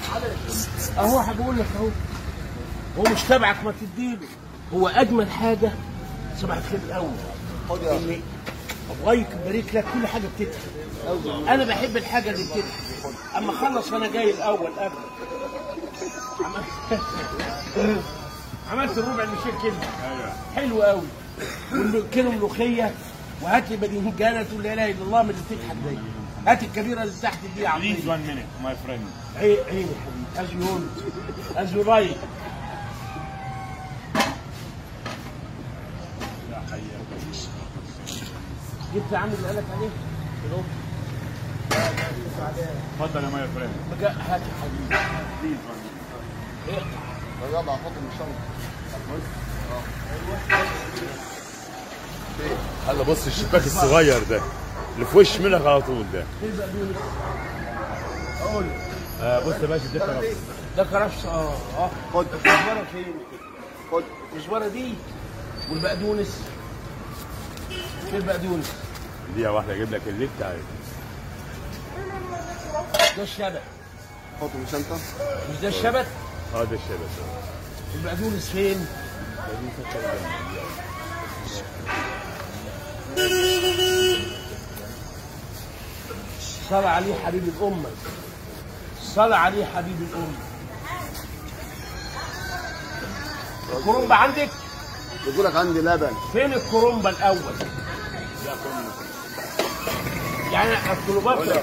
اهو هقول لك اهو هو مش تبعك ما تديله هو اجمل حاجه صباح الخير الاول خد يا ان الله يبارك لك كل حاجه بتضحك انا بحب الحاجه اللي بتضحك اما اخلص وانا جاي الاول قبل عملت عملت الربع المشير كده حلو قوي كيلو ملوخيه وهات لي باذنجانه تقول لا اله الا الله من اللي بتضحك دي هات الكبيره اللي تحت دي يا عمي Please one minute, my friend. عيني عيني يا حبيبي از يو از يو رايت جبت يا عم اللي قالك عليه كده تفضل يا my friend. بقى هات يا حبيبي Please one minute. اقطع يلا حط من الشنطه هلا بص الشباك الصغير ده اللي في وش منك على طول ده تبقى دول اقول آه بص يا باشا ده كرفس ده كرفس اه اه خد الكزبره فين؟ خد الكزبره دي والبقدونس فين البقدونس؟ دي واحده اجيب لك اللي انت عايزه ده الشبت حط من الشنطه مش ده الشبت؟ اه ده الشبك البقدونس فين؟ صلى عليه حبيب الأمة صلى عليه حبيب الأمة الكرومبة عندك؟ يقول لك عندي لبن فين الكرومبة الأول؟ يعني الكلوباترا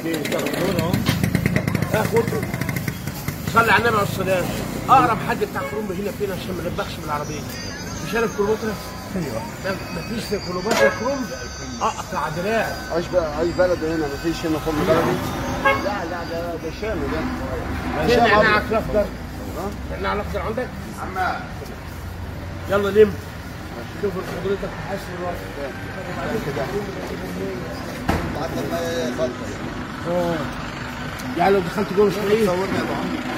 اخد صلي على النبي عليه الصلاة أقرب حد بتاع كرومبة هنا فين عشان ما نلبخش بالعربية مش أنا الكلوباترا؟ ايوه مفيش في كلوباترا كرومب أقطع دراع عيش بقى عيش بلدي هنا مفيش هنا خبز بلدي لا لا ده ده شامي ده ده فين شام نعناع أبيض. الأخضر؟ نعناع الأخضر عندك؟ يلا لم شوف حضرتك حاسس الوقت حتى ما يفضل اه يعني لو دخلت جوه مش هلاقيه صورني يا ابو عم